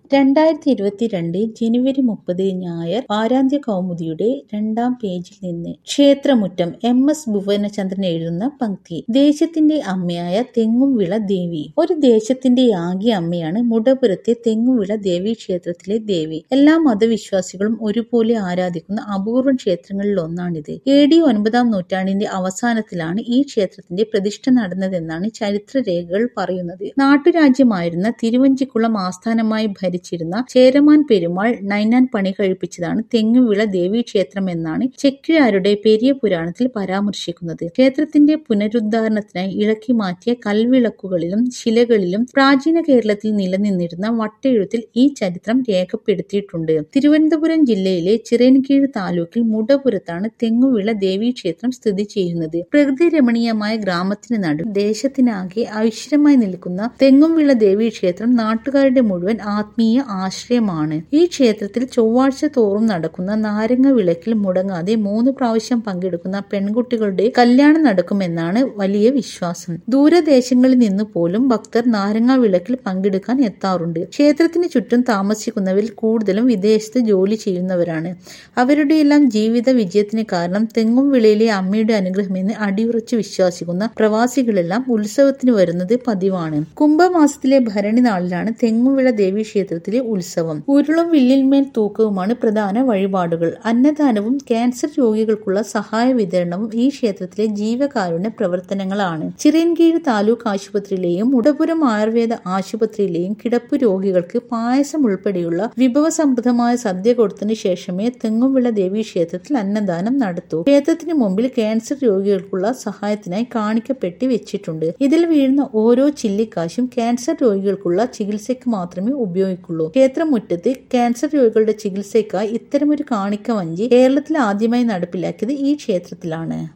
രണ്ടായിരത്തി ഇരുപത്തിരണ്ട് ജനുവരി മുപ്പത് ഞായർ വാരാന്ത്യ കൗമുദിയുടെ രണ്ടാം പേജിൽ നിന്ന് ക്ഷേത്രമുറ്റം എം എസ് ഭുവനചന്ദ്രൻ എഴുതുന്ന പങ്ക്തി ദേശത്തിന്റെ അമ്മയായ തെങ്ങുംവിള ദേവി ഒരു ദേശത്തിന്റെ ആകെ അമ്മയാണ് മുടപുരത്തെ തെങ്ങുംവിള ദേവി ക്ഷേത്രത്തിലെ ദേവി എല്ലാ മതവിശ്വാസികളും ഒരുപോലെ ആരാധിക്കുന്ന അപൂർവം ക്ഷേത്രങ്ങളിൽ ഒന്നാണിത് എ ഡി ഒൻപതാം നൂറ്റാണ്ടിന്റെ അവസാനത്തിലാണ് ഈ ക്ഷേത്രത്തിന്റെ പ്രതിഷ്ഠ നടന്നതെന്നാണ് ചരിത്രരേഖകൾ പറയുന്നത് നാട്ടുരാജ്യമായിരുന്ന തിരുവഞ്ചിക്കുളം ആസ്ഥാനമായി ഭരിച്ചിരുന്ന ചേരമാൻ പെരുമാൾ നൈനാൻ പണി കഴിപ്പിച്ചതാണ് തെങ്ങുവിള ദേവീ ക്ഷേത്രം എന്നാണ് ചെക്കിഴാരുടെ പെരിയ പുരാണത്തിൽ പരാമർശിക്കുന്നത് ക്ഷേത്രത്തിന്റെ പുനരുദ്ധാരണത്തിനായി ഇളക്കി മാറ്റിയ കൽവിളക്കുകളിലും ശിലകളിലും പ്രാചീന കേരളത്തിൽ നിലനിന്നിരുന്ന വട്ടെഴുത്തിൽ ഈ ചരിത്രം രേഖപ്പെടുത്തിയിട്ടുണ്ട് തിരുവനന്തപുരം ജില്ലയിലെ ചിറയൻകീഴ് താലൂക്കിൽ മുടപുരത്താണ് തെങ്ങുവിള ദേവീ ക്ഷേത്രം സ്ഥിതി ചെയ്യുന്നത് പ്രകൃതി രമണീയമായ ഗ്രാമത്തിന് നടു ദേശത്തിനാകെ ഐശ്വര്യമായി നിൽക്കുന്ന തെങ്ങുംവിള ദേവീ ക്ഷേത്രം നാട്ടുകാരുടെ മുഴുവൻ ആത്മീയ ആശ്രയമാണ് ഈ ക്ഷേത്രത്തിൽ ചൊവ്വാഴ്ച തോറും നടക്കുന്ന നാരങ്ങ വിളക്കിൽ മുടങ്ങാതെ മൂന്ന് പ്രാവശ്യം പങ്കെടുക്കുന്ന പെൺകുട്ടികളുടെ കല്യാണം നടക്കുമെന്നാണ് വലിയ വിശ്വാസം ദൂരദേശങ്ങളിൽ നിന്ന് പോലും ഭക്തർ നാരങ്ങ വിളക്കിൽ പങ്കെടുക്കാൻ എത്താറുണ്ട് ക്ഷേത്രത്തിന് ചുറ്റും താമസിക്കുന്നവരിൽ കൂടുതലും വിദേശത്ത് ജോലി ചെയ്യുന്നവരാണ് അവരുടെയെല്ലാം ജീവിത വിജയത്തിന് കാരണം തെങ്ങുംവിളയിലെ അമ്മയുടെ അനുഗ്രഹമെന്ന് അടിയുറച്ച് വിശ്വസിക്കുന്ന പ്രവാസികളെല്ലാം ഉത്സവത്തിന് വരുന്നത് പതിവാണ് കുംഭമാസത്തിലെ ഭരണി നാളിലാണ് തെങ്ങുംവിള ദേവീ ക്ഷേത്രത്തിലെ ഉത്സവം ഉരുളും വില്ലിന്മേൽ തൂക്കവുമാണ് പ്രധാന വഴിപാടുകൾ അന്നദാനവും ക്യാൻസർ രോഗികൾക്കുള്ള സഹായ വിതരണവും ഈ ക്ഷേത്രത്തിലെ ജീവകാരുണ്യ പ്രവർത്തനങ്ങളാണ് ചിറയൻകീഴ് താലൂക്ക് ആശുപത്രിയിലെയും ഉടപുരം ആയുർവേദ ആശുപത്രിയിലെയും കിടപ്പ് രോഗികൾക്ക് പായസം ഉൾപ്പെടെയുള്ള വിഭവസമൃദ്ധമായ സദ്യ കൊടുത്തതിനു ശേഷമേ തെങ്ങുംവിള ദേവീ ക്ഷേത്രത്തിൽ അന്നദാനം നടത്തൂ ക്ഷേത്രത്തിന് മുമ്പിൽ ക്യാൻസർ രോഗികൾക്കുള്ള സഹായത്തിനായി കാണിക്കപ്പെട്ടി വെച്ചിട്ടുണ്ട് ഇതിൽ വീഴുന്ന ഓരോ ചില്ലിക്കാശും ക്യാൻസർ രോഗികൾക്കുള്ള ചികിത്സയ്ക്ക് മാത്രമേ ഉപയോഗിക്കുള്ളൂ ക്ഷേത്രമുറ്റത്ത് ക്യാൻസർ രോഗികളുടെ ചികിത്സയ്ക്കായി ഇത്തരമൊരു കാണിക്ക വഞ്ചി കേരളത്തിൽ ആദ്യമായി നടപ്പിലാക്കിയത് ഈ ക്ഷേത്രത്തിലാണ്